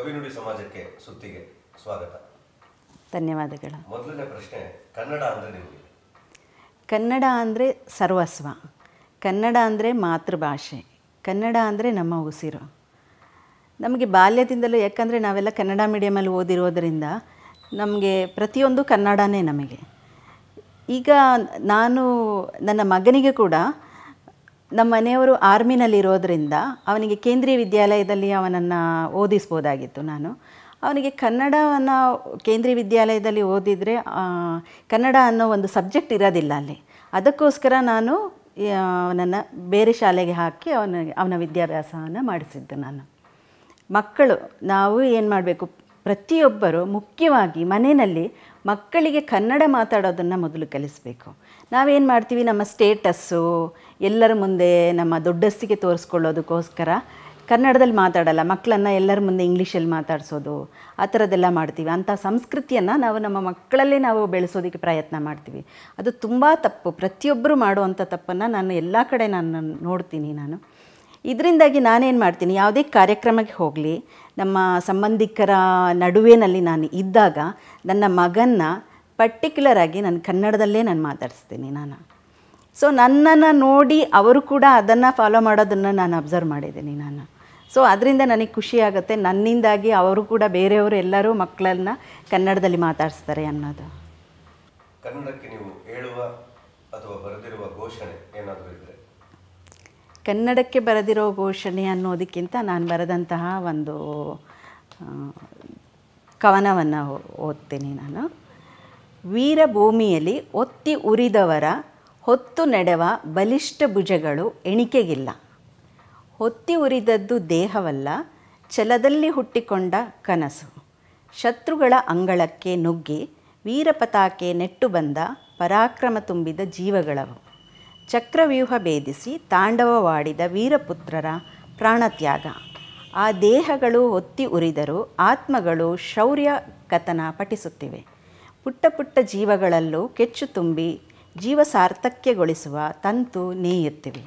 ಕವಿನುಡಿ ಸಮಾಜಕ್ಕೆ ಸುತ್ತಿಗೆ ಸ್ವಾಗತ ಧನ್ಯವಾದಗಳು ಮೊದಲನೇ ಪ್ರಶ್ನೆ ಕನ್ನಡ ಅಂದರೆ ನಿಮಗೆ ಕನ್ನಡ ಅಂದರೆ ಸರ್ವಸ್ವ ಕನ್ನಡ ಅಂದರೆ ಮಾತೃಭಾಷೆ ಕನ್ನಡ ಅಂದರೆ ನಮ್ಮ ಉಸಿರು ನಮಗೆ ಬಾಲ್ಯದಿಂದಲೂ ಯಾಕಂದರೆ ನಾವೆಲ್ಲ ಕನ್ನಡ ಮೀಡಿಯಮಲ್ಲಿ ಓದಿರೋದರಿಂದ ನಮಗೆ ಪ್ರತಿಯೊಂದು ಕನ್ನಡನೇ ನಮಗೆ ಈಗ ನಾನು ನನ್ನ ಮಗನಿಗೆ ಕೂಡ ನಮ್ಮ ಮನೆಯವರು ಆರ್ಮಿನಲ್ಲಿರೋದ್ರಿಂದ ಅವನಿಗೆ ಕೇಂದ್ರೀಯ ವಿದ್ಯಾಲಯದಲ್ಲಿ ಅವನನ್ನು ಓದಿಸ್ಬೋದಾಗಿತ್ತು ನಾನು ಅವನಿಗೆ ಕನ್ನಡವನ್ನು ಕೇಂದ್ರೀಯ ವಿದ್ಯಾಲಯದಲ್ಲಿ ಓದಿದರೆ ಆ, ಕನ್ನಡ ಅನ್ನೋ ಒಂದು ಸಬ್ಜೆಕ್ಟ್ ಇರೋದಿಲ್ಲ ಅಲ್ಲಿ ಅದಕ್ಕೋಸ್ಕರ ನಾನು ಆ, ಅವನನ್ನು ಬೇರೆ ಶಾಲೆಗೆ ಹಾಕಿ ಅವನ ಅವನ ವಿದ್ಯಾಭ್ಯಾಸವನ್ನು ಮಾಡಿಸಿದ್ದು ನಾನು ಮಕ್ಕಳು ನಾವು ಏನು ಮಾಡಬೇಕು ಪ್ರತಿಯೊಬ್ಬರು ಮುಖ್ಯವಾಗಿ ಮನೆಯಲ್ಲಿ ಮಕ್ಕಳಿಗೆ ಕನ್ನಡ ಮಾತಾಡೋದನ್ನು ಮೊದಲು ಕಲಿಸಬೇಕು ನಾವೇನು ಮಾಡ್ತೀವಿ ನಮ್ಮ ಸ್ಟೇಟಸ್ಸು ಎಲ್ಲರ ಮುಂದೆ ನಮ್ಮ ದೊಡ್ಡಸ್ತಿಗೆ ತೋರಿಸ್ಕೊಳ್ಳೋದಕ್ಕೋಸ್ಕರ ಕನ್ನಡದಲ್ಲಿ ಮಾತಾಡಲ್ಲ ಮಕ್ಕಳನ್ನು ಎಲ್ಲರ ಮುಂದೆ ಇಂಗ್ಲೀಷಲ್ಲಿ ಮಾತಾಡಿಸೋದು ಆ ಥರದ್ದೆಲ್ಲ ಮಾಡ್ತೀವಿ ಅಂಥ ಸಂಸ್ಕೃತಿಯನ್ನು ನಾವು ನಮ್ಮ ಮಕ್ಕಳಲ್ಲೇ ನಾವು ಬೆಳೆಸೋದಕ್ಕೆ ಪ್ರಯತ್ನ ಮಾಡ್ತೀವಿ ಅದು ತುಂಬ ತಪ್ಪು ಪ್ರತಿಯೊಬ್ಬರು ಮಾಡುವಂಥ ತಪ್ಪನ್ನು ನಾನು ಎಲ್ಲ ಕಡೆ ನಾನು ನೋಡ್ತೀನಿ ನಾನು ಇದರಿಂದಾಗಿ ನಾನೇನು ಮಾಡ್ತೀನಿ ಯಾವುದೇ ಕಾರ್ಯಕ್ರಮಕ್ಕೆ ಹೋಗಲಿ ನಮ್ಮ ಸಂಬಂಧಿಕರ ನಡುವೆನಲ್ಲಿ ನಾನು ಇದ್ದಾಗ ನನ್ನ ಮಗನ್ನ ಪರ್ಟಿಕ್ಯುಲರ್ ಆಗಿ ನಾನು ಕನ್ನಡದಲ್ಲೇ ನಾನು ಮಾತಾಡಿಸ್ತೀನಿ ನಾನು ಸೊ ನನ್ನನ್ನು ನೋಡಿ ಅವರು ಕೂಡ ಅದನ್ನು ಫಾಲೋ ಮಾಡೋದನ್ನು ನಾನು ಅಬ್ಸರ್ವ್ ಮಾಡಿದ್ದೀನಿ ನಾನು ಸೊ ಅದರಿಂದ ನನಗೆ ಖುಷಿ ಆಗುತ್ತೆ ನನ್ನಿಂದಾಗಿ ಅವರು ಕೂಡ ಬೇರೆಯವರು ಎಲ್ಲರೂ ಮಕ್ಕಳನ್ನ ಕನ್ನಡದಲ್ಲಿ ಮಾತಾಡಿಸ್ತಾರೆ ಅನ್ನೋದು ಕನ್ನಡಕ್ಕೆ ನೀವು ಹೇಳುವ ಅಥವಾ ಬರೆದಿರುವ ಘೋಷಣೆ ಏನಾದರೂ ಇದ್ದರೆ ಕನ್ನಡಕ್ಕೆ ಬರೆದಿರೋ ಘೋಷಣೆ ಅನ್ನೋದಕ್ಕಿಂತ ನಾನು ಬರೆದಂತಹ ಒಂದು ಆ, ಕವನವನ್ನು ಓದ್ತೀನಿ ನಾನು ವೀರಭೂಮಿಯಲ್ಲಿ ಒತ್ತಿ ಉರಿದವರ ಹೊತ್ತು ನಡೆವ ಬಲಿಷ್ಠ ಭುಜಗಳು ಎಣಿಕೆಗಿಲ್ಲ ಹೊತ್ತಿ ಉರಿದದ್ದು ದೇಹವಲ್ಲ ಛಲದಲ್ಲಿ ಹುಟ್ಟಿಕೊಂಡ ಕನಸು ಶತ್ರುಗಳ ಅಂಗಳಕ್ಕೆ ನುಗ್ಗಿ ವೀರಪತಾಕೆ ನೆಟ್ಟು ಬಂದ ಪರಾಕ್ರಮ ತುಂಬಿದ ಜೀವಗಳವು ಚಕ್ರವ್ಯೂಹ ಭೇದಿಸಿ ತಾಂಡವವಾಡಿದ ವೀರಪುತ್ರರ ಪ್ರಾಣತ್ಯಾಗ ಆ ದೇಹಗಳು ಹೊತ್ತಿ ಉರಿದರೂ ಆತ್ಮಗಳು ಶೌರ್ಯ ಕಥನ ಪಠಿಸುತ್ತಿವೆ ಪುಟ್ಟ ಪುಟ್ಟ ಜೀವಗಳಲ್ಲೂ ಕೆಚ್ಚು ತುಂಬಿ ಜೀವ ಸಾರ್ಥಕ್ಯಗೊಳಿಸುವ ತಂತು ನೇಯುತ್ತಿವೆ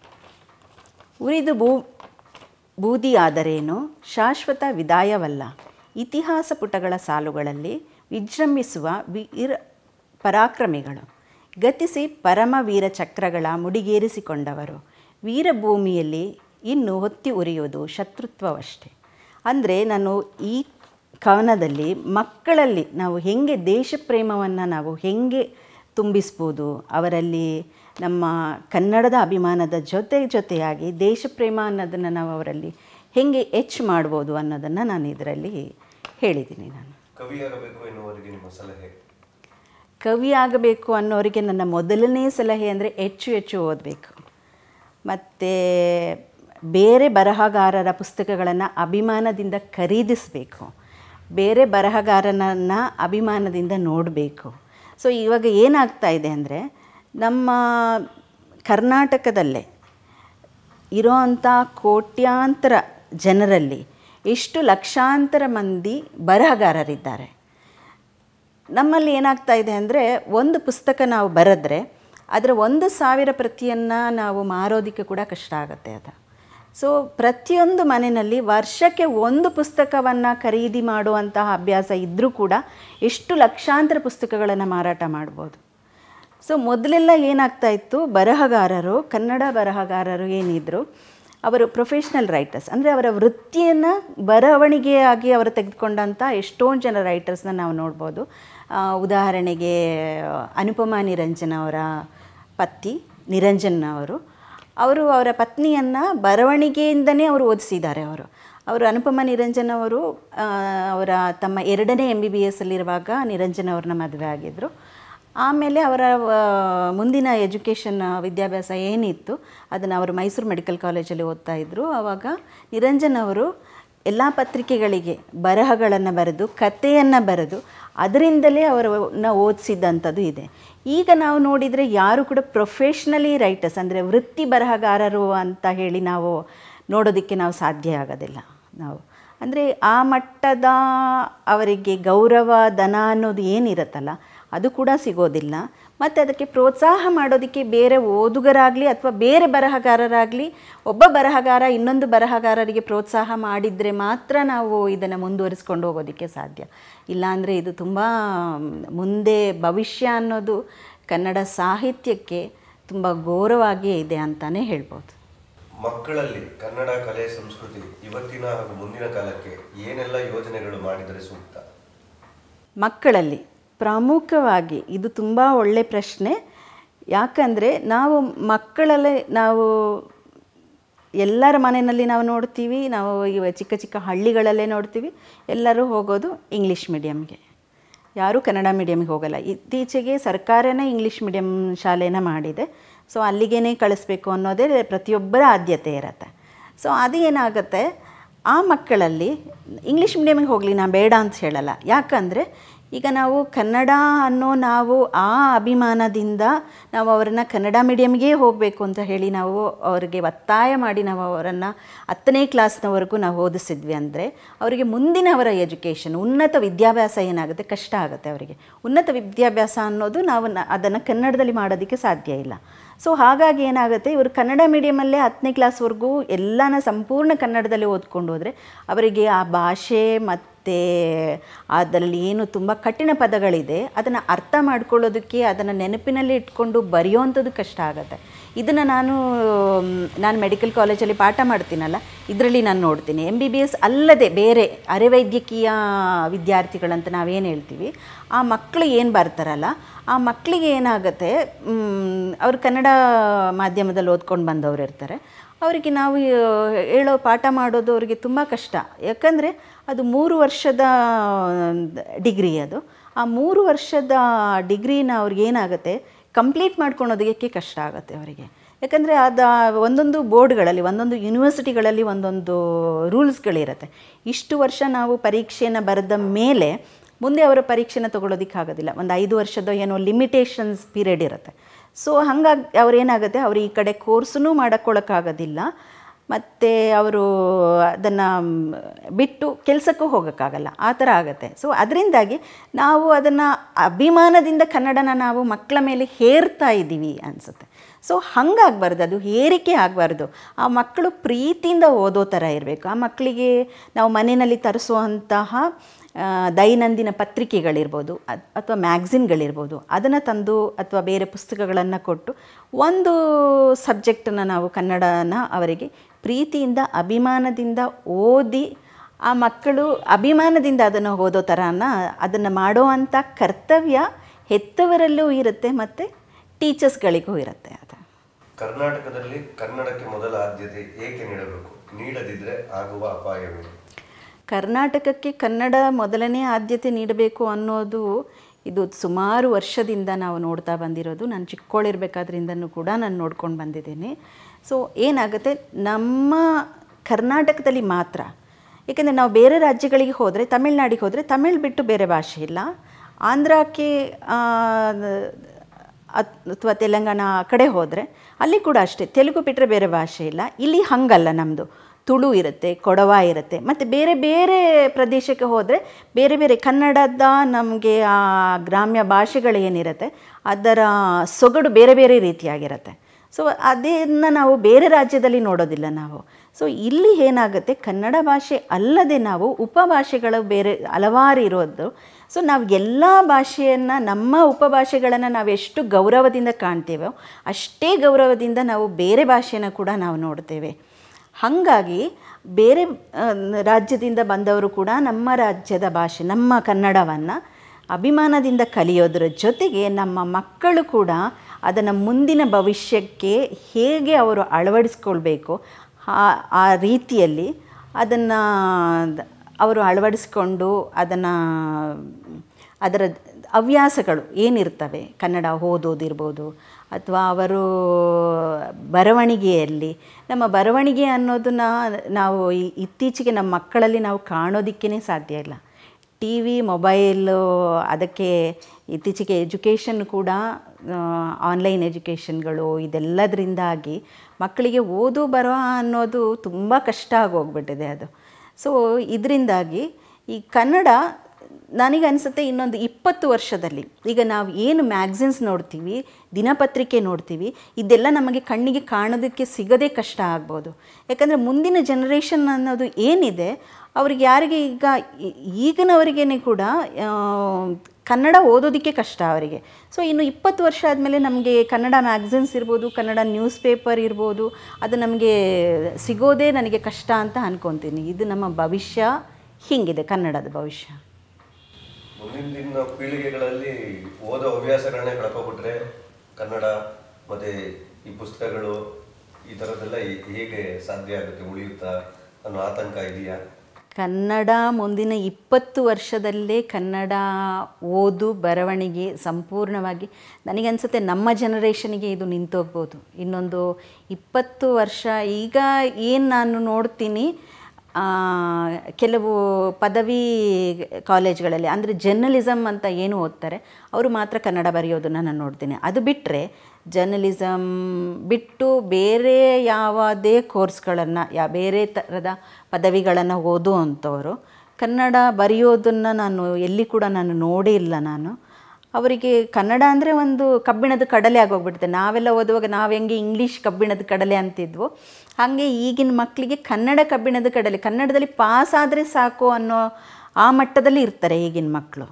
ಉರಿದು ಬೂ ಬೂದಿಯಾದರೇನು ಶಾಶ್ವತ ವಿದಾಯವಲ್ಲ ಇತಿಹಾಸ ಪುಟಗಳ ಸಾಲುಗಳಲ್ಲಿ ವಿಜೃಂಭಿಸುವ ವೀರ ಪರಾಕ್ರಮಿಗಳು ಗತಿಸಿ ಪರಮವೀರ ಚಕ್ರಗಳ ಮುಡಿಗೇರಿಸಿಕೊಂಡವರು ವೀರಭೂಮಿಯಲ್ಲಿ ಇನ್ನು ಹೊತ್ತಿ ಉರಿಯುವುದು ಶತ್ರುತ್ವವಷ್ಟೇ ಅಂದರೆ ನಾನು ಈ ಕವನದಲ್ಲಿ ಮಕ್ಕಳಲ್ಲಿ ನಾವು ಹೇಗೆ ದೇಶ ಪ್ರೇಮವನ್ನು ನಾವು ಹೇಗೆ ತುಂಬಿಸ್ಬೋದು ಅವರಲ್ಲಿ ನಮ್ಮ ಕನ್ನಡದ ಅಭಿಮಾನದ ಜೊತೆ ಜೊತೆಯಾಗಿ ದೇಶ ಪ್ರೇಮ ಅನ್ನೋದನ್ನು ನಾವು ಅವರಲ್ಲಿ ಹೇಗೆ ಹೆಚ್ಚು ಮಾಡ್ಬೋದು ಅನ್ನೋದನ್ನು ನಾನು ಇದರಲ್ಲಿ ಹೇಳಿದ್ದೀನಿ ನಾನು ಕವಿಯಾಗಬೇಕು ಎನ್ನುವರಿಗೆ ನಿಮ್ಮ ಸಲಹೆ ಕವಿ ಆಗಬೇಕು ಅನ್ನೋರಿಗೆ ನನ್ನ ಮೊದಲನೇ ಸಲಹೆ ಅಂದರೆ ಹೆಚ್ಚು ಹೆಚ್ಚು ಓದಬೇಕು ಮತ್ತು ಬೇರೆ ಬರಹಗಾರರ ಪುಸ್ತಕಗಳನ್ನು ಅಭಿಮಾನದಿಂದ ಖರೀದಿಸಬೇಕು ಬೇರೆ ಬರಹಗಾರನನ್ನು ಅಭಿಮಾನದಿಂದ ನೋಡಬೇಕು ಸೊ ಇವಾಗ ಏನಾಗ್ತಾ ಇದೆ ಅಂದರೆ ನಮ್ಮ ಕರ್ನಾಟಕದಲ್ಲೇ ಇರೋವಂಥ ಕೋಟ್ಯಾಂತರ ಜನರಲ್ಲಿ ಎಷ್ಟು ಲಕ್ಷಾಂತರ ಮಂದಿ ಬರಹಗಾರರಿದ್ದಾರೆ ನಮ್ಮಲ್ಲಿ ಏನಾಗ್ತಾ ಇದೆ ಅಂದರೆ ಒಂದು ಪುಸ್ತಕ ನಾವು ಬರೆದ್ರೆ ಅದರ ಒಂದು ಸಾವಿರ ಪ್ರತಿಯನ್ನು ನಾವು ಮಾರೋದಕ್ಕೆ ಕೂಡ ಕಷ್ಟ ಆಗುತ್ತೆ ಅದು ಸೊ ಪ್ರತಿಯೊಂದು ಮನೆಯಲ್ಲಿ ವರ್ಷಕ್ಕೆ ಒಂದು ಪುಸ್ತಕವನ್ನು ಖರೀದಿ ಮಾಡುವಂತಹ ಅಭ್ಯಾಸ ಇದ್ದರೂ ಕೂಡ ಎಷ್ಟು ಲಕ್ಷಾಂತರ ಪುಸ್ತಕಗಳನ್ನು ಮಾರಾಟ ಮಾಡ್ಬೋದು ಸೊ ಮೊದಲೆಲ್ಲ ಏನಾಗ್ತಾ ಇತ್ತು ಬರಹಗಾರರು ಕನ್ನಡ ಬರಹಗಾರರು ಏನಿದ್ರು ಅವರು ಪ್ರೊಫೆಷ್ನಲ್ ರೈಟರ್ಸ್ ಅಂದರೆ ಅವರ ವೃತ್ತಿಯನ್ನು ಬರವಣಿಗೆಯಾಗಿ ಅವರು ತೆಗೆದುಕೊಂಡಂಥ ಎಷ್ಟೊಂದು ಜನ ರೈಟರ್ಸ್ನ ನಾವು ನೋಡ್ಬೋದು ಆ, ಉದಾಹರಣೆಗೆ ಅನುಪಮಾ ನಿರಂಜನ್ ಅವರ ಪತಿ ನಿರಂಜನ್ ಅವರು ಅವರು ಅವರ ಪತ್ನಿಯನ್ನು ಬರವಣಿಗೆಯಿಂದನೇ ಅವರು ಓದಿಸಿದ್ದಾರೆ ಅವರು ಅವರು ಅನುಪಮ ನಿರಂಜನ್ ಅವರು ಆ, ಅವರ ತಮ್ಮ ಎರಡನೇ ಎಮ್ ಬಿ ಬಿ ಎಸ್ಸಲ್ಲಿರುವಾಗ ನಿರಂಜನ್ ಅವ್ರನ್ನ ಮದುವೆ ಆಗಿದ್ದರು ಆಮೇಲೆ ಅವರ ಆ, ಮುಂದಿನ ಎಜುಕೇಷನ್ ವಿದ್ಯಾಭ್ಯಾಸ ಏನಿತ್ತು ಅದನ್ನು ಅವರು ಮೈಸೂರು ಮೆಡಿಕಲ್ ಕಾಲೇಜಲ್ಲಿ ಓದ್ತಾ ಇದ್ದರು ಆವಾಗ ನಿರಂಜನ್ ಅವರು ಎಲ್ಲ ಪತ್ರಿಕೆಗಳಿಗೆ ಬರಹಗಳನ್ನು ಬರೆದು ಕಥೆಯನ್ನು ಬರೆದು ಅದರಿಂದಲೇ ಅವರನ್ನ ಓದಿಸಿದ್ದಂಥದ್ದು ಇದೆ ಈಗ ನಾವು ನೋಡಿದರೆ ಯಾರು ಕೂಡ ಪ್ರೊಫೆಷ್ನಲಿ ರೈಟರ್ಸ್ ಅಂದರೆ ವೃತ್ತಿ ಬರಹಗಾರರು ಅಂತ ಹೇಳಿ ನಾವು ನೋಡೋದಕ್ಕೆ ನಾವು ಸಾಧ್ಯ ಆಗೋದಿಲ್ಲ ನಾವು ಅಂದರೆ ಆ ಮಟ್ಟದ ಅವರಿಗೆ ಗೌರವ ಧನ ಅನ್ನೋದು ಏನಿರುತ್ತಲ್ಲ ಅದು ಕೂಡ ಸಿಗೋದಿಲ್ಲ ಮತ್ತು ಅದಕ್ಕೆ ಪ್ರೋತ್ಸಾಹ ಮಾಡೋದಕ್ಕೆ ಬೇರೆ ಓದುಗರಾಗಲಿ ಅಥವಾ ಬೇರೆ ಬರಹಗಾರರಾಗಲಿ ಒಬ್ಬ ಬರಹಗಾರ ಇನ್ನೊಂದು ಬರಹಗಾರರಿಗೆ ಪ್ರೋತ್ಸಾಹ ಮಾಡಿದರೆ ಮಾತ್ರ ನಾವು ಇದನ್ನು ಮುಂದುವರಿಸ್ಕೊಂಡು ಹೋಗೋದಕ್ಕೆ ಸಾಧ್ಯ ಇಲ್ಲಾಂದರೆ ಇದು ತುಂಬ ಮುಂದೆ ಭವಿಷ್ಯ ಅನ್ನೋದು ಕನ್ನಡ ಸಾಹಿತ್ಯಕ್ಕೆ ತುಂಬ ಗೌರವಾಗಿಯೇ ಇದೆ ಅಂತಲೇ ಹೇಳ್ಬೋದು ಮಕ್ಕಳಲ್ಲಿ ಕನ್ನಡ ಕಲೆ ಸಂಸ್ಕೃತಿ ಇವತ್ತಿನ ಹಾಗೂ ಮುಂದಿನ ಕಾಲಕ್ಕೆ ಏನೆಲ್ಲ ಯೋಜನೆಗಳು ಮಾಡಿದರೆ ಸೂಕ್ತ ಮಕ್ಕಳಲ್ಲಿ ಪ್ರಮುಖವಾಗಿ ಇದು ತುಂಬ ಒಳ್ಳೆ ಪ್ರಶ್ನೆ ಯಾಕಂದರೆ ನಾವು ಮಕ್ಕಳಲ್ಲೇ ನಾವು ಎಲ್ಲರ ಮನೆಯಲ್ಲಿ ನಾವು ನೋಡ್ತೀವಿ ನಾವು ಇವ ಚಿಕ್ಕ ಚಿಕ್ಕ ಹಳ್ಳಿಗಳಲ್ಲೇ ನೋಡ್ತೀವಿ ಎಲ್ಲರೂ ಹೋಗೋದು ಇಂಗ್ಲೀಷ್ ಮೀಡಿಯಮ್ಗೆ ಯಾರೂ ಕನ್ನಡ ಮೀಡಿಯಮ್ಗೆ ಹೋಗಲ್ಲ ಇತ್ತೀಚೆಗೆ ಸರ್ಕಾರನೇ ಇಂಗ್ಲೀಷ್ ಮೀಡಿಯಮ್ ಶಾಲೆನ ಮಾಡಿದೆ ಸೊ ಅಲ್ಲಿಗೇ ಕಳಿಸ್ಬೇಕು ಅನ್ನೋದೇ ಪ್ರತಿಯೊಬ್ಬರ ಆದ್ಯತೆ ಇರತ್ತೆ ಸೊ ಅದು ಏನಾಗುತ್ತೆ ಆ ಮಕ್ಕಳಲ್ಲಿ ಇಂಗ್ಲೀಷ್ ಮೀಡಿಯಮಿಗೆ ಹೋಗಲಿ ನಾನು ಬೇಡ ಅಂತ ಹೇಳಲ್ಲ ಯಾಕಂದರೆ ಈಗ ನಾವು ಕನ್ನಡ ಅನ್ನೋ ನಾವು ಆ ಅಭಿಮಾನದಿಂದ ನಾವು ಅವರನ್ನು ಕನ್ನಡ ಮೀಡಿಯಮ್ಗೆ ಹೋಗಬೇಕು ಅಂತ ಹೇಳಿ ನಾವು ಅವರಿಗೆ ಒತ್ತಾಯ ಮಾಡಿ ನಾವು ಅವರನ್ನು ಹತ್ತನೇ ಕ್ಲಾಸ್ನವರೆಗೂ ನಾವು ಓದಿಸಿದ್ವಿ ಅಂದರೆ ಅವರಿಗೆ ಮುಂದಿನ ಅವರ ಎಜುಕೇಷನ್ ಉನ್ನತ ವಿದ್ಯಾಭ್ಯಾಸ ಏನಾಗುತ್ತೆ ಕಷ್ಟ ಆಗುತ್ತೆ ಅವರಿಗೆ ಉನ್ನತ ವಿದ್ಯಾಭ್ಯಾಸ ಅನ್ನೋದು ನಾವು ನ ಅದನ್ನು ಕನ್ನಡದಲ್ಲಿ ಮಾಡೋದಕ್ಕೆ ಸಾಧ್ಯ ಇಲ್ಲ ಸೊ ಹಾಗಾಗಿ ಏನಾಗುತ್ತೆ ಇವರು ಕನ್ನಡ ಮೀಡಿಯಮಲ್ಲೇ ಹತ್ತನೇ ಕ್ಲಾಸ್ವರೆಗೂ ಎಲ್ಲನ ಸಂಪೂರ್ಣ ಕನ್ನಡದಲ್ಲಿ ಓದ್ಕೊಂಡು ಹೋದರೆ ಅವರಿಗೆ ಆ ಭಾಷೆ ಮತ್ತು ಅದರಲ್ಲಿ ಏನು ತುಂಬ ಕಠಿಣ ಪದಗಳಿದೆ ಅದನ್ನು ಅರ್ಥ ಮಾಡ್ಕೊಳ್ಳೋದಕ್ಕೆ ಅದನ್ನು ನೆನಪಿನಲ್ಲಿ ಇಟ್ಕೊಂಡು ಬರೆಯೋವಂಥದ್ದು ಕಷ್ಟ ಆಗುತ್ತೆ ಇದನ್ನು ನಾನು ನಾನು ಮೆಡಿಕಲ್ ಕಾಲೇಜಲ್ಲಿ ಪಾಠ ಮಾಡ್ತೀನಲ್ಲ ಇದರಲ್ಲಿ ನಾನು ನೋಡ್ತೀನಿ ಎಮ್ ಬಿ ಬಿ ಎಸ್ ಅಲ್ಲದೆ ಬೇರೆ ಅರೆವೈದ್ಯಕೀಯ ವಿದ್ಯಾರ್ಥಿಗಳಂತ ನಾವೇನು ಹೇಳ್ತೀವಿ ಆ ಮಕ್ಕಳು ಏನು ಬರ್ತಾರಲ್ಲ ಆ ಮಕ್ಕಳಿಗೆ ಏನಾಗುತ್ತೆ ಅವ್ರು ಕನ್ನಡ ಮಾಧ್ಯಮದಲ್ಲಿ ಓದ್ಕೊಂಡು ಬಂದವರು ಇರ್ತಾರೆ ಅವರಿಗೆ ನಾವು ಹೇಳೋ ಪಾಠ ಮಾಡೋದು ಅವರಿಗೆ ತುಂಬ ಕಷ್ಟ ಯಾಕಂದರೆ ಅದು ಮೂರು ವರ್ಷದ ಡಿಗ್ರಿ ಅದು ಆ ಮೂರು ವರ್ಷದ ಡಿಗ್ರಿನ ಅವ್ರಿಗೆ ಏನಾಗುತ್ತೆ ಕಂಪ್ಲೀಟ್ ಮಾಡ್ಕೊಳೋದಕ್ಕೆ ಕಷ್ಟ ಆಗುತ್ತೆ ಅವರಿಗೆ ಯಾಕಂದರೆ ಅದು ಒಂದೊಂದು ಬೋರ್ಡ್ಗಳಲ್ಲಿ ಒಂದೊಂದು ಯೂನಿವರ್ಸಿಟಿಗಳಲ್ಲಿ ಒಂದೊಂದು ರೂಲ್ಸ್ಗಳಿರುತ್ತೆ ಇಷ್ಟು ವರ್ಷ ನಾವು ಪರೀಕ್ಷೆಯನ್ನು ಬರೆದ ಮೇಲೆ ಮುಂದೆ ಅವರ ಪರೀಕ್ಷೆನ ತೊಗೊಳೋದಕ್ಕಾಗೋದಿಲ್ಲ ಒಂದು ಐದು ವರ್ಷದ ಏನೋ ಲಿಮಿಟೇಷನ್ಸ್ ಪೀರಿಯಡ್ ಇರುತ್ತೆ ಸೊ ಹಾಗಾಗಿ ಅವ್ರೇನಾಗುತ್ತೆ ಅವರು ಈ ಕಡೆ ಕೋರ್ಸೂ ಮಾಡೋಕ್ಕೊಳಕ್ಕಾಗೋದಿಲ್ಲ ಮತ್ತು ಅವರು ಅದನ್ನು ಬಿಟ್ಟು ಕೆಲಸಕ್ಕೂ ಹೋಗೋಕ್ಕಾಗಲ್ಲ ಆ ಥರ ಆಗುತ್ತೆ ಸೊ ಅದರಿಂದಾಗಿ ನಾವು ಅದನ್ನು ಅಭಿಮಾನದಿಂದ ಕನ್ನಡನ ನಾವು ಮಕ್ಕಳ ಮೇಲೆ ಹೇರ್ತಾ ಇದ್ದೀವಿ ಅನಿಸುತ್ತೆ ಸೊ ಹಂಗಾಗಬಾರ್ದು ಅದು ಹೇರಿಕೆ ಆಗಬಾರ್ದು ಆ ಮಕ್ಕಳು ಪ್ರೀತಿಯಿಂದ ಓದೋ ಥರ ಇರಬೇಕು ಆ ಮಕ್ಕಳಿಗೆ ನಾವು ಮನೆಯಲ್ಲಿ ತರಿಸುವಂತಹ ದೈನಂದಿನ ಪತ್ರಿಕೆಗಳಿರ್ಬೋದು ಅಥವಾ ಮ್ಯಾಗ್ಝಿನ್ಗಳಿರ್ಬೋದು ಅದನ್ನು ತಂದು ಅಥವಾ ಬೇರೆ ಪುಸ್ತಕಗಳನ್ನು ಕೊಟ್ಟು ಒಂದು ಸಬ್ಜೆಕ್ಟನ್ನು ನಾವು ಕನ್ನಡನ ಅವರಿಗೆ ಪ್ರೀತಿಯಿಂದ ಅಭಿಮಾನದಿಂದ ಓದಿ ಆ ಮಕ್ಕಳು ಅಭಿಮಾನದಿಂದ ಅದನ್ನು ಓದೋ ಥರನ ಅದನ್ನು ಮಾಡುವಂಥ ಕರ್ತವ್ಯ ಹೆತ್ತವರಲ್ಲೂ ಇರುತ್ತೆ ಮತ್ತು ಟೀಚರ್ಸ್ಗಳಿಗೂ ಇರುತ್ತೆ ಅದು ಕರ್ನಾಟಕದಲ್ಲಿ ಕನ್ನಡಕ್ಕೆ ಮೊದಲ ಆದ್ಯತೆ ಏಕೆ ನೀಡಬೇಕು ನೀಡದಿದ್ರೆ ಆಗುವ ಅಪಾಯವೇನು ಕರ್ನಾಟಕಕ್ಕೆ ಕನ್ನಡ ಮೊದಲನೇ ಆದ್ಯತೆ ನೀಡಬೇಕು ಅನ್ನೋದು ಇದು ಸುಮಾರು ವರ್ಷದಿಂದ ನಾವು ನೋಡ್ತಾ ಬಂದಿರೋದು ನಾನು ಚಿಕ್ಕವಳಿರ್ಬೇಕಾದ್ರಿಂದನೂ ಕೂಡ ನಾನು ನೋಡ್ಕೊಂಡು ಬಂದಿದ್ದೀನಿ ಸೊ ಏನಾಗುತ್ತೆ ನಮ್ಮ ಕರ್ನಾಟಕದಲ್ಲಿ ಮಾತ್ರ ಏಕೆಂದರೆ ನಾವು ಬೇರೆ ರಾಜ್ಯಗಳಿಗೆ ಹೋದರೆ ತಮಿಳ್ನಾಡಿಗೆ ಹೋದರೆ ತಮಿಳ್ ಬಿಟ್ಟು ಬೇರೆ ಭಾಷೆ ಇಲ್ಲ ಆಂಧ್ರಕ್ಕೆ ಅಥವಾ ತೆಲಂಗಾಣ ಆ ಕಡೆ ಹೋದರೆ ಅಲ್ಲಿ ಕೂಡ ಅಷ್ಟೇ ತೆಲುಗು ಬಿಟ್ಟರೆ ಬೇರೆ ಭಾಷೆ ಇಲ್ಲ ಇಲ್ಲಿ ಹಂಗಲ್ಲ ನಮ್ಮದು ತುಳು ಇರುತ್ತೆ ಕೊಡವ ಇರುತ್ತೆ ಮತ್ತು ಬೇರೆ ಬೇರೆ ಪ್ರದೇಶಕ್ಕೆ ಹೋದರೆ ಬೇರೆ ಬೇರೆ ಕನ್ನಡದ ನಮಗೆ ಆ ಗ್ರಾಮ್ಯ ಭಾಷೆಗಳೇನಿರುತ್ತೆ ಅದರ ಸೊಗಡು ಬೇರೆ ಬೇರೆ ರೀತಿಯಾಗಿರುತ್ತೆ ಸೊ ಅದನ್ನು ನಾವು ಬೇರೆ ರಾಜ್ಯದಲ್ಲಿ ನೋಡೋದಿಲ್ಲ ನಾವು ಸೊ ಇಲ್ಲಿ ಏನಾಗುತ್ತೆ ಕನ್ನಡ ಭಾಷೆ ಅಲ್ಲದೆ ನಾವು ಉಪಭಾಷೆಗಳು ಬೇರೆ ಹಲವಾರು ಇರೋದು ಸೊ ನಾವು ಎಲ್ಲ ಭಾಷೆಯನ್ನು ನಮ್ಮ ಉಪಭಾಷೆಗಳನ್ನು ನಾವು ಎಷ್ಟು ಗೌರವದಿಂದ ಕಾಣ್ತೇವೋ ಅಷ್ಟೇ ಗೌರವದಿಂದ ನಾವು ಬೇರೆ ಭಾಷೆನ ಕೂಡ ನಾವು ನೋಡ್ತೇವೆ ಹಾಗಾಗಿ ಬೇರೆ ರಾಜ್ಯದಿಂದ ಬಂದವರು ಕೂಡ ನಮ್ಮ ರಾಜ್ಯದ ಭಾಷೆ ನಮ್ಮ ಕನ್ನಡವನ್ನು ಅಭಿಮಾನದಿಂದ ಕಲಿಯೋದ್ರ ಜೊತೆಗೆ ನಮ್ಮ ಮಕ್ಕಳು ಕೂಡ ಅದನ್ನು ಮುಂದಿನ ಭವಿಷ್ಯಕ್ಕೆ ಹೇಗೆ ಅವರು ಅಳವಡಿಸ್ಕೊಳ್ಬೇಕು ಆ ಆ ರೀತಿಯಲ್ಲಿ ಅದನ್ನು ಅವರು ಅಳವಡಿಸ್ಕೊಂಡು ಅದನ್ನು ಅದರ ಹವ್ಯಾಸಗಳು ಏನಿರ್ತವೆ ಕನ್ನಡ ಓದೋದಿರ್ಬೋದು ಅಥವಾ ಅವರು ಬರವಣಿಗೆಯಲ್ಲಿ ನಮ್ಮ ಬರವಣಿಗೆ ಅನ್ನೋದನ್ನ ನಾವು ಇತ್ತೀಚೆಗೆ ನಮ್ಮ ಮಕ್ಕಳಲ್ಲಿ ನಾವು ಕಾಣೋದಕ್ಕೇ ಸಾಧ್ಯ ಇಲ್ಲ ಟಿ ವಿ ಮೊಬೈಲು ಅದಕ್ಕೆ ಇತ್ತೀಚೆಗೆ ಎಜುಕೇಷನ್ ಕೂಡ ಆನ್ಲೈನ್ ಎಜುಕೇಷನ್ಗಳು ಇದೆಲ್ಲದರಿಂದಾಗಿ ಮಕ್ಕಳಿಗೆ ಓದು ಬರೋ ಅನ್ನೋದು ತುಂಬ ಕಷ್ಟ ಆಗೋಗ್ಬಿಟ್ಟಿದೆ ಅದು ಸೊ ಇದರಿಂದಾಗಿ ಈ ಕನ್ನಡ ನನಗೆ ಅನಿಸುತ್ತೆ ಇನ್ನೊಂದು ಇಪ್ಪತ್ತು ವರ್ಷದಲ್ಲಿ ಈಗ ನಾವು ಏನು ಮ್ಯಾಗ್ಝಿನ್ಸ್ ನೋಡ್ತೀವಿ ದಿನಪತ್ರಿಕೆ ನೋಡ್ತೀವಿ ಇದೆಲ್ಲ ನಮಗೆ ಕಣ್ಣಿಗೆ ಕಾಣೋದಕ್ಕೆ ಸಿಗದೇ ಕಷ್ಟ ಆಗ್ಬೋದು ಯಾಕಂದರೆ ಮುಂದಿನ ಜನ್ರೇಷನ್ ಅನ್ನೋದು ಏನಿದೆ ಅವ್ರಿಗೆ ಯಾರಿಗೆ ಈಗ ಈ- ಈಗಿನವರಿಗೇ ಕೂಡ ಆ, ಕನ್ನಡ ಓದೋದಕ್ಕೆ ಕಷ್ಟ ಅವರಿಗೆ ಸೊ ಇನ್ನು ಇಪ್ಪತ್ತು ವರ್ಷ ಆದಮೇಲೆ ನಮಗೆ ಕನ್ನಡ ಮ್ಯಾಗ್ಝಿನ್ಸ್ ಇರ್ಬೋದು ಕನ್ನಡ ನ್ಯೂಸ್ ಪೇಪರ್ ಇರ್ಬೋದು ಅದು ನಮಗೆ ಸಿಗೋದೇ ನನಗೆ ಕಷ್ಟ ಅಂತ ಅನ್ಕೊತೀನಿ ಇದು ನಮ್ಮ ಭವಿಷ್ಯ ಹೀಗಿದೆ ಕನ್ನಡದ ಭವಿಷ್ಯ ಮುಂದಿನ ದಿನ ಪೀಳಿಗೆಗಳಲ್ಲಿ ಓದೋ ಹವ್ಯಾಸಗಳನ್ನೇ ಕಳ್ಕೊಬಿಟ್ರೆ ಕನ್ನಡ ಮತ್ತೆ ಈ ಪುಸ್ತಕಗಳು ಈ ಥರದ್ದೆಲ್ಲ ಹೇ- ಹೇಗೆ ಸಾಧ್ಯ ಆಗುತ್ತೆ ಉಳಿಯುತ್ತಾ ಅನ್ನೋ ಆತಂಕ ಇದೆಯಾ ಕನ್ನಡ ಮುಂದಿನ ಇಪ್ಪತ್ತು ವರ್ಷದಲ್ಲೇ ಕನ್ನಡ ಓದು ಬರವಣಿಗೆ ಸಂಪೂರ್ಣವಾಗಿ ನನಗನ್ಸುತ್ತೆ ನಮ್ಮ ಜನರೇಷನಿಗೆ ಇದು ನಿಂತೋಗ್ಬೋದು ಇನ್ನೊಂದು ಇಪ್ಪತ್ತು ವರ್ಷ ಈಗ ಏನು ನಾನು ನೋಡ್ತೀನಿ ಆ, ಕೆಲವು ಪದವಿ ಕಾಲೇಜ್ಗಳಲ್ಲಿ ಅಂದರೆ ಜರ್ನಲಿಸಮ್ ಅಂತ ಏನು ಓದ್ತಾರೆ ಅವರು ಮಾತ್ರ ಕನ್ನಡ ಬರೆಯೋದನ್ನು ನಾನು ನೋಡ್ತೀನಿ ಅದು ಬಿಟ್ಟರೆ ಜರ್ನಲಿಸಮ್ ಬಿಟ್ಟು ಬೇರೆ ಯಾವುದೇ ಕೋರ್ಸ್ಗಳನ್ನು ಯಾ ಬೇರೆ ಥರದ ಪದವಿಗಳನ್ನು ಓದುವಂಥವರು ಕನ್ನಡ ಬರೆಯೋದನ್ನು ನಾನು ಎಲ್ಲಿ ಕೂಡ ನಾನು ನೋಡೇ ಇಲ್ಲ ನಾನು ಅವರಿಗೆ ಕನ್ನಡ ಅಂದರೆ ಒಂದು ಕಬ್ಬಿಣದ ಕಡಲೆ ಆಗೋಗ್ಬಿಡುತ್ತೆ ನಾವೆಲ್ಲ ಓದುವಾಗ ನಾವು ಹೆಂಗೆ ಇಂಗ್ಲೀಷ್ ಕಬ್ಬಿಣದ ಕಡಲೆ ಅಂತಿದ್ವು ಹಾಗೆ ಈಗಿನ ಮಕ್ಕಳಿಗೆ ಕನ್ನಡ ಕಬ್ಬಿಣದ ಕಡಲೆ ಕನ್ನಡದಲ್ಲಿ ಪಾಸ್ ಆದರೆ ಸಾಕು ಅನ್ನೋ ಆ ಮಟ್ಟದಲ್ಲಿ ಇರ್ತಾರೆ ಈಗಿನ ಮಕ್ಕಳು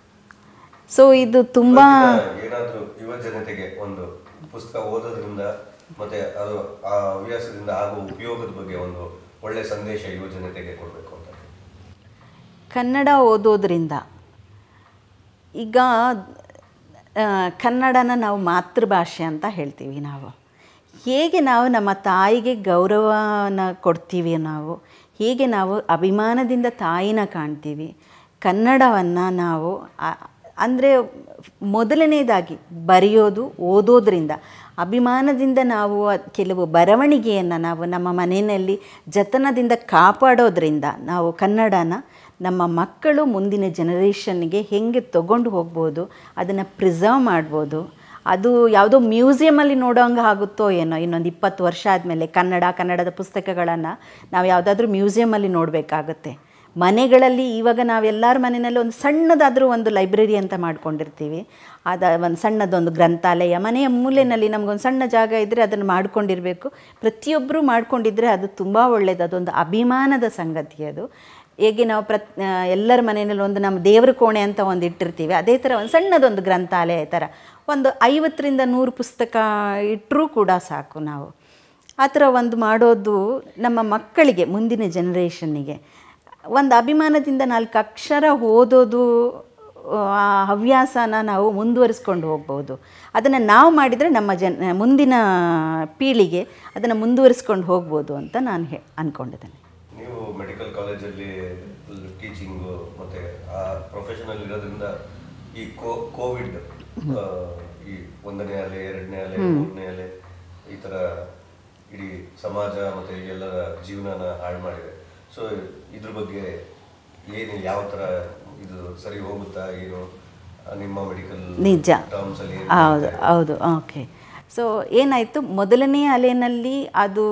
ಸೊ ಇದು ತುಂಬ ಏನಾದರೂ ಯುವ ಜನತೆಗೆ ಒಂದು ಪುಸ್ತಕ ಓದೋದ್ರಿಂದ ಮತ್ತೆ ಅದು ಆ ಹವ್ಯಾಸದಿಂದ ಆಗುವ ಉಪಯೋಗದ ಬಗ್ಗೆ ಒಂದು ಒಳ್ಳೆ ಸಂದೇಶ ಯುವ ಜನತೆಗೆ ಕೊಡಬೇಕು ಅಂತ ಕನ್ನಡ ಓದೋದ್ರಿಂದ ಈಗ ಆ, ಕನ್ನಡನ ನಾವು ಮಾತೃಭಾಷೆ ಅಂತ ಹೇಳ್ತೀವಿ ನಾವು ಹೇಗೆ ನಾವು ನಮ್ಮ ತಾಯಿಗೆ ಗೌರವನ ಕೊಡ್ತೀವಿ ನಾವು ಹೇಗೆ ನಾವು ಅಭಿಮಾನದಿಂದ ತಾಯಿನ ಕಾಣ್ತೀವಿ ಕನ್ನಡವನ್ನು ನಾವು ಅಂದರೆ ಮೊದಲನೇದಾಗಿ ಬರೆಯೋದು ಓದೋದ್ರಿಂದ ಅಭಿಮಾನದಿಂದ ನಾವು ಅದ್- ಕೆಲವು ಬರವಣಿಗೆಯನ್ನು ನಾವು ನಮ್ಮ ಮನೆಯಲ್ಲಿ ಜತನದಿಂದ ಕಾಪಾಡೋದ್ರಿಂದ ನಾವು ಕನ್ನಡನ ನಮ್ಮ ಮಕ್ಕಳು ಮುಂದಿನ ಜನರೇಷನ್ಗೆ ಹೆಂಗೆ ತಗೊಂಡು ಹೋಗ್ಬೋದು ಅದನ್ನು ಪ್ರಿಸರ್ವ್ ಮಾಡ್ಬೋದು ಅದು ಯಾವುದೋ ಮ್ಯೂಸಿಯಮಲ್ಲಿ ನೋಡೋಂಗೆ ಆಗುತ್ತೋ ಏನೋ ಇನ್ನೊಂದು ಇಪ್ಪತ್ತು ವರ್ಷ ಆದಮೇಲೆ ಕನ್ನಡ ಕನ್ನಡದ ಪುಸ್ತಕಗಳನ್ನು ನಾವು ಯಾವುದಾದ್ರೂ ಮ್ಯೂಸಿಯಮಲ್ಲಿ ನೋಡಬೇಕಾಗತ್ತೆ ಮನೆಗಳಲ್ಲಿ ಇವಾಗ ನಾವೆಲ್ಲರ ಮನೆಯಲ್ಲಿ ಒಂದು ಸಣ್ಣದಾದರೂ ಒಂದು ಲೈಬ್ರರಿ ಅಂತ ಮಾಡ್ಕೊಂಡಿರ್ತೀವಿ ಅದ ಒಂದು ಸಣ್ಣದೊಂದು ಗ್ರಂಥಾಲಯ ಮನೆಯ ಮೂಲೆಯಲ್ಲಿ ನಮಗೊಂದು ಸಣ್ಣ ಜಾಗ ಇದ್ದರೆ ಅದನ್ನು ಮಾಡ್ಕೊಂಡಿರಬೇಕು ಪ್ರತಿಯೊಬ್ಬರೂ ಮಾಡ್ಕೊಂಡಿದ್ರೆ ಅದು ತುಂಬ ಒಳ್ಳೆಯದು ಅದೊಂದು ಅಭಿಮಾನದ ಸಂಗತಿ ಅದು ಹೇಗೆ ನಾವು ಪ್ರತ್ ಆ, ಎಲ್ಲರ ಮನೆಯಲ್ಲಿ ಒಂದು ನಮ್ಮ ದೇವ್ರ ಕೋಣೆ ಅಂತ ಒಂದು ಇಟ್ಟಿರ್ತೀವಿ ಅದೇ ಥರ ಒಂದು ಸಣ್ಣದೊಂದು ಗ್ರಂಥಾಲಯ ಥರ ಒಂದು ಐವತ್ತರಿಂದ ನೂರು ಪುಸ್ತಕ ಇಟ್ಟರೂ ಕೂಡ ಸಾಕು ನಾವು ಆ ಥರ ಒಂದು ಮಾಡೋದು ನಮ್ಮ ಮಕ್ಕಳಿಗೆ ಮುಂದಿನ ಜನ್ರೇಷನ್ನಿಗೆ ಒಂದು ಅಭಿಮಾನದಿಂದ ನಾಲ್ಕು ಅಕ್ಷರ ಓದೋದು ಆ ಹವ್ಯಾಸನ ನಾವು ಮುಂದುವರಿಸ್ಕೊಂಡು ಹೋಗ್ಬೋದು ಅದನ್ನು ನಾವು ಮಾಡಿದರೆ ನಮ್ಮ ಜನ ಮುಂದಿನ ಪೀಳಿಗೆ ಅದನ್ನು ಮುಂದುವರಿಸ್ಕೊಂಡು ಹೋಗ್ಬೋದು ಅಂತ ನಾನು ಹೇ ಅಂದ್ಕೊಂಡಿದ್ದೇನೆ ನೀವು ಮೆಡಿಕಲ್ ಕಾಲೇಜಲ್ಲಿ ಟೀಚಿಂಗು ಮತ್ತೆ ಆ ಪ್ರೊಫೆಷನಲ್ ಇರೋದ್ರಿಂದ ಈ ಕೋ ಕೋವಿಡ್ ಆ, ಈ ಒಂದನೇ ಅಲೆ ಎರಡನೇ ಅಲೆ ಮೂರನೇ ಅಲೆ ಈ ಥರ ಇಡೀ ಸಮಾಜ ಮತ್ತೆ ಎಲ್ಲರ ಜೀವನನ ಹಾಳು ಮಾಡಿದೆ ಸೊ ಇದ್ರ ಬಗ್ಗೆ ಏನು ಯಾವ ಥರ ಇದು ಸರಿ ಹೋಗುತ್ತಾ ಏನು ಆ, ನಿಮ್ಮ ಮೆಡಿಕಲ್ ನಿಜ ಟರ್ಮ್ಸ್ ಅಲ್ಲಿ ಏನ್ ಹೌದು ನಡೀತಾ ಇದೆ? ಹೌದು ಓಕೆ ಸೊ ಏನಾಯಿತು ಮೊದಲನೇ ಅಲೆನಲ್ಲಿ ಅದು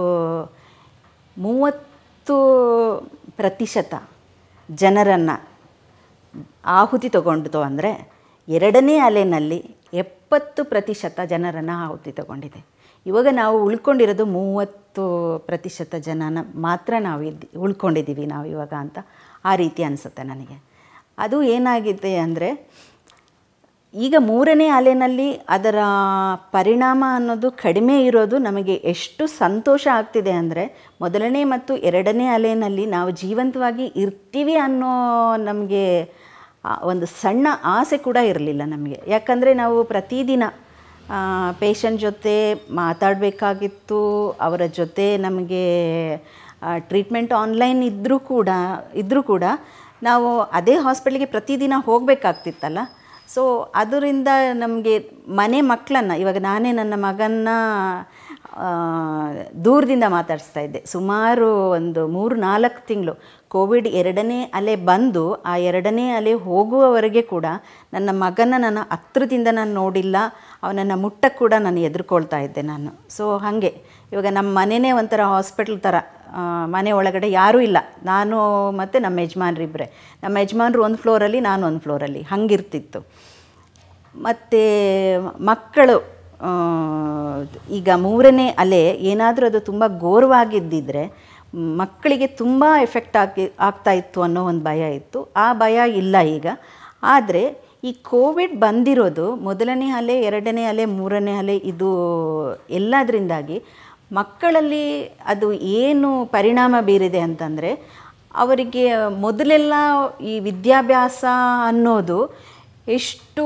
ಮೂವತ್ತು ಪ್ರತಿಶತ ಜನರನ್ನು ಆಹುತಿ ತಗೊಂಡಿತು ಅಂದರೆ ಎರಡನೇ ಅಲೆನಲ್ಲಿ ಎಪ್ಪತ್ತು ಪ್ರತಿಶತ ಜನರನ್ನು ಆಹುತಿ ತಗೊಂಡಿದೆ ಇವಾಗ ನಾವು ಉಳ್ಕೊಂಡಿರೋದು ಮೂವತ್ತು ಪ್ರತಿಶತ ಜನನ ಮಾತ್ರ ನಾವು ಇದ್ದು ಉಳ್ಕೊಂಡಿದ್ದೀವಿ ನಾವು ಇವಾಗ ಅಂತ ಆ ರೀತಿ ಅನಿಸುತ್ತೆ ನನಗೆ ಅದು ಏನಾಗಿದೆ ಅಂದರೆ ಈಗ ಮೂರನೇ ಅಲೆನಲ್ಲಿ ಅದರ ಪರಿಣಾಮ ಅನ್ನೋದು ಕಡಿಮೆ ಇರೋದು ನಮಗೆ ಎಷ್ಟು ಸಂತೋಷ ಆಗ್ತಿದೆ ಅಂದರೆ ಮೊದಲನೇ ಮತ್ತು ಎರಡನೇ ಅಲೆನಲ್ಲಿ ನಾವು ಜೀವಂತವಾಗಿ ಇರ್ತೀವಿ ಅನ್ನೋ ನಮಗೆ ಆ ಒಂದು ಸಣ್ಣ ಆಸೆ ಕೂಡ ಇರಲಿಲ್ಲ ನಮಗೆ ಯಾಕಂದರೆ ನಾವು ಪ್ರತಿದಿನ ಪೇಷಂಟ್ ಜೊತೆ ಮಾತಾಡಬೇಕಾಗಿತ್ತು ಅವರ ಜೊತೆ ನಮಗೆ ಟ್ರೀಟ್ಮೆಂಟ್ ಆನ್ಲೈನ್ ಇದ್ದರೂ ಕೂಡ ಇದ್ದರೂ ಕೂಡ ನಾವು ಅದೇ ಹಾಸ್ಪಿಟ್ಲಿಗೆ ಪ್ರತಿದಿನ ಹೋಗಬೇಕಾಗ್ತಿತ್ತಲ್ಲ ಸೊ ಅದರಿಂದ ನಮಗೆ ಮನೆ ಮಕ್ಕಳನ್ನು ಇವಾಗ ನಾನೇ ನನ್ನ ಮಗನ್ನ ಆ, ದೂರದಿಂದ ಮಾತಾಡಿಸ್ತಾ ಇದ್ದೆ ಸುಮಾರು ಒಂದು ಮೂರು ನಾಲ್ಕು ತಿಂಗಳು ಕೋವಿಡ್ ಎರಡನೇ ಅಲೆ ಬಂದು ಆ ಎರಡನೇ ಅಲೆ ಹೋಗುವವರೆಗೆ ಕೂಡ ನನ್ನ ಮಗನ ನಾನು ಹತ್ರದಿಂದ ನಾನು ನೋಡಿಲ್ಲ ಅವನನ್ನು ಮುಟ್ಟಕ್ಕೆ ಕೂಡ ನಾನು ಎದುರ್ಕೊಳ್ತಾ ಇದ್ದೆ ನಾನು ಸೊ ಹಾಗೆ ಇವಾಗ ನಮ್ಮ ಮನೆಯೇ ಒಂಥರ ಹಾಸ್ಪಿಟ್ಲ್ ಥರ ಆ, ಮನೆ ಒಳಗಡೆ ಯಾರೂ ಇಲ್ಲ ನಾನು ಮತ್ತು ನಮ್ಮ ಯಜಮಾನ್ರಿಬ್ಬರೇ ನಮ್ಮ ಯಜಮಾನ್ರು ಒಂದು ಫ್ಲೋರಲ್ಲಿ ನಾನು ಒಂದು ಫ್ಲೋರಲ್ಲಿ ಹಂಗಿರ್ತಿತ್ತು ಮತ್ತು ಮಕ್ಕಳು ಆ, ಈಗ ಮೂರನೇ ಅಲೆ ಏನಾದರೂ ಅದು ತುಂಬ ಘೋರವಾಗಿದ್ದಿದ್ರೆ ಮಕ್ಕಳಿಗೆ ತುಂಬ ಎಫೆಕ್ಟ್ ಆಗಿ ಆಗ್ತಾ ಇತ್ತು ಅನ್ನೋ ಒಂದು ಭಯ ಇತ್ತು ಆ ಭಯ ಇಲ್ಲ ಈಗ ಆದರೆ ಈ ಕೋವಿಡ್ ಬಂದಿರೋದು ಮೊದಲನೇ ಅಲೆ ಎರಡನೇ ಅಲೆ ಮೂರನೇ ಅಲೆ ಇದು ಎಲ್ಲದರಿಂದಾಗಿ ಮಕ್ಕಳಲ್ಲಿ ಅದು ಏನು ಪರಿಣಾಮ ಬೀರಿದೆ ಅಂತಂದರೆ ಅವರಿಗೆ ಮೊದಲೆಲ್ಲ ಈ ವಿದ್ಯಾಭ್ಯಾಸ ಅನ್ನೋದು ಎಷ್ಟು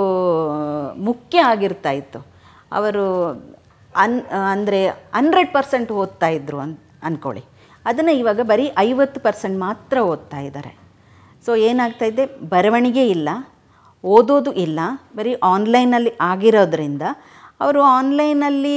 ಮುಖ್ಯ ಆಗಿರ್ತಾ ಇತ್ತು ಅವರು ಅನ್ ಅಂದರೆ ಹಂಡ್ರೆಡ್ ಪರ್ಸೆಂಟ್ ಓದ್ತಾ ಇದ್ರು ಅನ್ ಅಂದ್ಕೊಳ್ಳಿ ಅದನ್ನು ಇವಾಗ ಬರೀ ಐವತ್ತು ಪರ್ಸೆಂಟ್ ಮಾತ್ರ ಓದ್ತಾ ಇದ್ದಾರೆ ಸೊ ಏನಾಗ್ತಾ ಇದೆ ಬರವಣಿಗೆ ಇಲ್ಲ ಓದೋದು ಇಲ್ಲ ಬರೀ ಆನ್ಲೈನಲ್ಲಿ ಆಗಿರೋದ್ರಿಂದ ಅವರು ಆನ್ಲೈನಲ್ಲಿ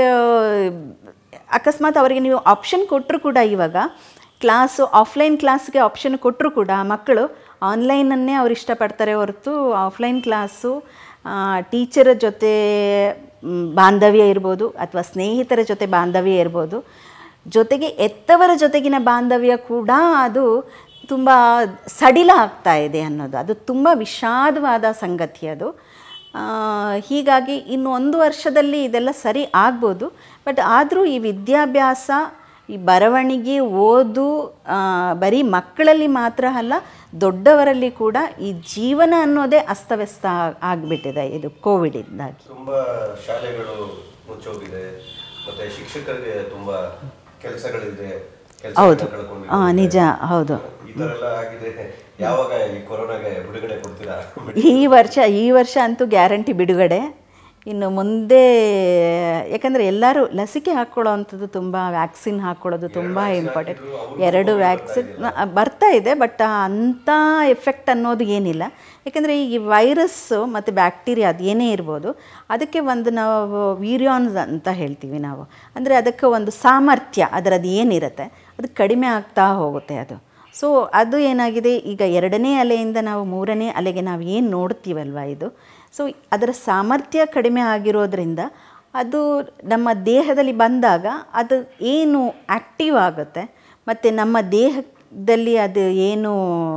ಅಕಸ್ಮಾತ್ ಅವರಿಗೆ ನೀವು ಆಪ್ಷನ್ ಕೊಟ್ಟರು ಕೂಡ ಇವಾಗ ಕ್ಲಾಸು ಆಫ್ಲೈನ್ ಕ್ಲಾಸ್ಗೆ ಆಪ್ಷನ್ ಕೊಟ್ಟರು ಕೂಡ ಮಕ್ಕಳು ಆನ್ಲೈನನ್ನೇ ಅವ್ರು ಇಷ್ಟಪಡ್ತಾರೆ ಹೊರತು ಆಫ್ಲೈನ್ ಕ್ಲಾಸು ಟೀಚರ ಜೊತೆ ಮ್, ಬಾಂಧವ್ಯ ಇರ್ಬೋದು ಅಥವಾ ಸ್ನೇಹಿತರ ಜೊತೆ ಬಾಂಧವ್ಯ ಇರ್ಬೋದು ಜೊತೆಗೆ ಎತ್ತವರ ಜೊತೆಗಿನ ಬಾಂಧವ್ಯ ಕೂಡ ಅದು ತುಂಬ ಸಡಿಲ ಆಗ್ತಾ ಇದೆ ಅನ್ನೋದು ಅದು ತುಂಬ ವಿಷಾದವಾದ ಸಂಗತಿ ಅದು ಆ, ಹೀಗಾಗಿ ಇನ್ನು ಒಂದು ವರ್ಷದಲ್ಲಿ ಇದೆಲ್ಲ ಸರಿ ಆಗ್ಬೋದು ಬಟ್ ಆದರೂ ಈ ವಿದ್ಯಾಭ್ಯಾಸ ಈ ಬರವಣಿಗೆ ಓದು ಆ, ಬರೀ ಮಕ್ಕಳಲ್ಲಿ ಮಾತ್ರ ಅಲ್ಲ ದೊಡ್ಡವರಲ್ಲಿ ಕೂಡ ಈ ಜೀವನ ಅನ್ನೋದೇ ಅಸ್ತವ್ಯಸ್ತ ಆಗಿಬಿಟ್ಟಿದೆ ಇದು ಕೋವಿಡಿಂದಾಗಿ ತುಂಬಾ ಶಾಲೆಗಳು ಮುಚ್ಚೋಗಿದೆ ಮತ್ತೆ ಶಿಕ್ಷಕರಿಗೆ ತುಂಬಾ ಕೆಲಸಗಳಿದೆ ಹೌದು ಕೆಲಸ ಆ, ನಿಜ ಹೌದು ಈ ತರ ಎಲ್ಲ ಆಗಿದೆ ಯಾವಾಗ ಈ ಕೊರೋನಾಗೆ ಬಿಡುಗಡೆ ಕೊಡ್ತೀರಾ ಈ ವರ್ಷ ಈ ವರ್ಷ ಅಂತೂ ಗ್ಯಾರಂಟಿ ಬಿಡುಗಡೆ ಇನ್ನು ಮುಂದೆ ಯಾಕಂದರೆ ಎಲ್ಲರೂ ಲಸಿಕೆ ಹಾಕ್ಕೊಳ್ಳೋ ಅಂಥದ್ದು ತುಂಬ ವ್ಯಾಕ್ಸಿನ್ ಹಾಕ್ಕೊಳ್ಳೋದು ತುಂಬ ಇಂಪಾರ್ಟೆಂಟ್ ಎರಡು ವ್ಯಾಕ್ಸಿನ್ ಬರ್ತಾ ಇದೆ ಬಟ್ ಅಂಥ ಎಫೆಕ್ಟ್ ಅನ್ನೋದು ಏನಿಲ್ಲ ಯಾಕಂದರೆ ಈ ವೈರಸ್ಸು ಮತ್ತು ಬ್ಯಾಕ್ಟೀರಿಯಾ ಅದು ಏನೇ ಇರ್ಬೋದು ಅದಕ್ಕೆ ಒಂದು ನಾವು ವೀರ್ಯಾನ್ಸ್ ಅಂತ ಹೇಳ್ತೀವಿ ನಾವು ಅಂದರೆ ಅದಕ್ಕೆ ಒಂದು ಸಾಮರ್ಥ್ಯ ಅದರದ್ದು ಏನಿರುತ್ತೆ ಅದು ಕಡಿಮೆ ಆಗ್ತಾ ಹೋಗುತ್ತೆ ಅದು ಸೊ ಅದು ಏನಾಗಿದೆ ಈಗ ಎರಡನೇ ಅಲೆಯಿಂದ ನಾವು ಮೂರನೇ ಅಲೆಗೆ ನಾವು ಏನು ನೋಡ್ತೀವಲ್ವ ಇದು ಸೊ ಅದರ ಸಾಮರ್ಥ್ಯ ಕಡಿಮೆ ಆಗಿರೋದ್ರಿಂದ ಅದು ನಮ್ಮ ದೇಹದಲ್ಲಿ ಬಂದಾಗ ಅದು ಏನು ಆ್ಯಕ್ಟಿವ್ ಆಗುತ್ತೆ ಮತ್ತು ನಮ್ಮ ದೇಹದಲ್ಲಿ ಅದು ಏನು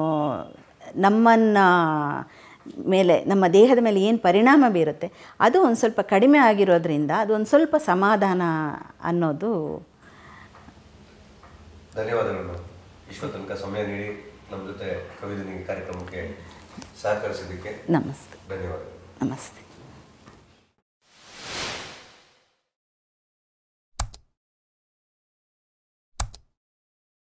ನಮ್ಮನ್ನು ಮೇಲೆ ನಮ್ಮ ದೇಹದ ಮೇಲೆ ಏನು ಪರಿಣಾಮ ಬೀರುತ್ತೆ ಅದು ಒಂದು ಸ್ವಲ್ಪ ಕಡಿಮೆ ಆಗಿರೋದ್ರಿಂದ ಅದು ಒಂದು ಸ್ವಲ್ಪ ಸಮಾಧಾನ ಅನ್ನೋದು ಧನ್ಯವಾದಗಳು ಇಷ್ಟೋ ತನಕ ಸಮಯ ನೀಡಿ ನಮ್ಮ ಜೊತೆ ಕವಿದಿನಿ ಕಾರ್ಯಕ್ರಮಕ್ಕೆ ಸಹಕರಿಸಿದ್ದಕ್ಕೆ ನಮಸ್ತೆ ಧನ್ಯವಾದಗಳು ನಮಸ್ತೆ